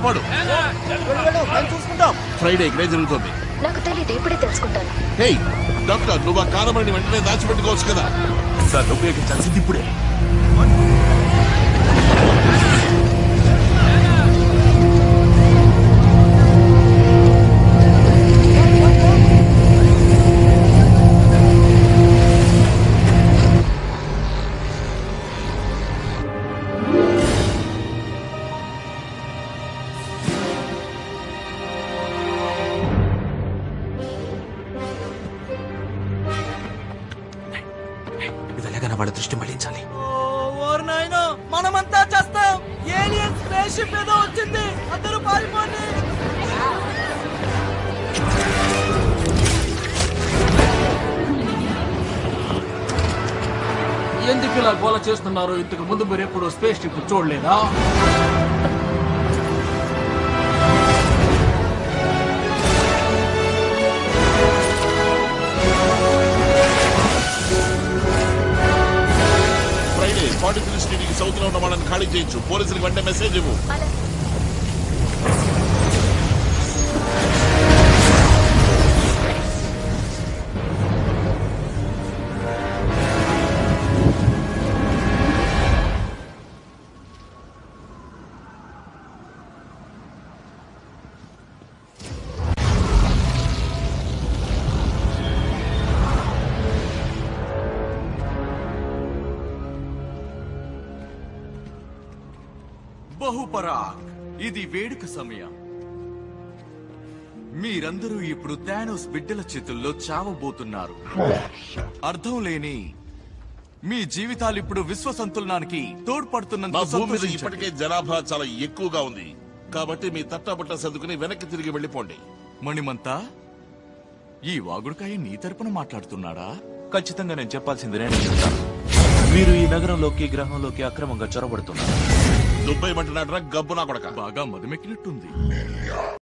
కాపాడు ఫ్రైడే ఇక్కడే జరుగుతుంది నాకు తెలియదు ఇప్పుడే తెలుసుకుంటాను హే డాక్టర్ నువ్వు ఆ కారమణి వెంటనే దాచిపెట్టుకోవచ్చు కదా దాన్ని ఉపయోగించాల్సింది ఇప్పుడే నువ్వు ఎలాగైనా వాళ్ళ దృష్టి మళ్లించాలి ఓరు నాయనో మనమంతా చేస్తాం ఏలియన్ స్పేస్ షిప్ ఏదో వచ్చింది అందరూ పారిపోండి ఎందుకు ఇలా గోల చేస్తున్నారు ఇంతకు ముందు మీరు ఎప్పుడు స్పేస్ షిప్ చూడలేదా Friday forty three street south లో ఉన్న వాళ్ళని ఖాళీ చేయొచ్చు పోలీసులకు వెంటనే మెసేజ్ ఇవ్వు అలా బహుపరాక్ ఇది వేడుక సమయం మీరందరూ ఇప్పుడు థానోస్ బిడ్డల చేతుల్లో చావబోతున్నారు అర్థం లేని మీ జీవితాలు ఇప్పుడు విశ్వ సంతులనానికి మా తోడ్పడుతున్నందుకు భూమి మీద సంతోషించండి. ఇప్పటికే జనాభా చాలా ఎక్కువగా ఉంది కాబట్టి మీ తట్టాబట్ట సర్దుకుని వెనక్కి తిరిగి వెళ్ళిపోండి మణిమంతా ఈ వాగుడుకాయ నీ తరపున మాట్లాడుతున్నాడా ఖచ్చితంగా నేను చెప్పాల్సింది నేను చెప్తాను మీరు ఈ నగరంలోకి గ్రహంలోకి అక్రమంగా చొరబడుతున్నారు దుబ్బై మంటున్నాడు గబ్బు నా కొడక బాగా మధుమెక్కినట్టుంది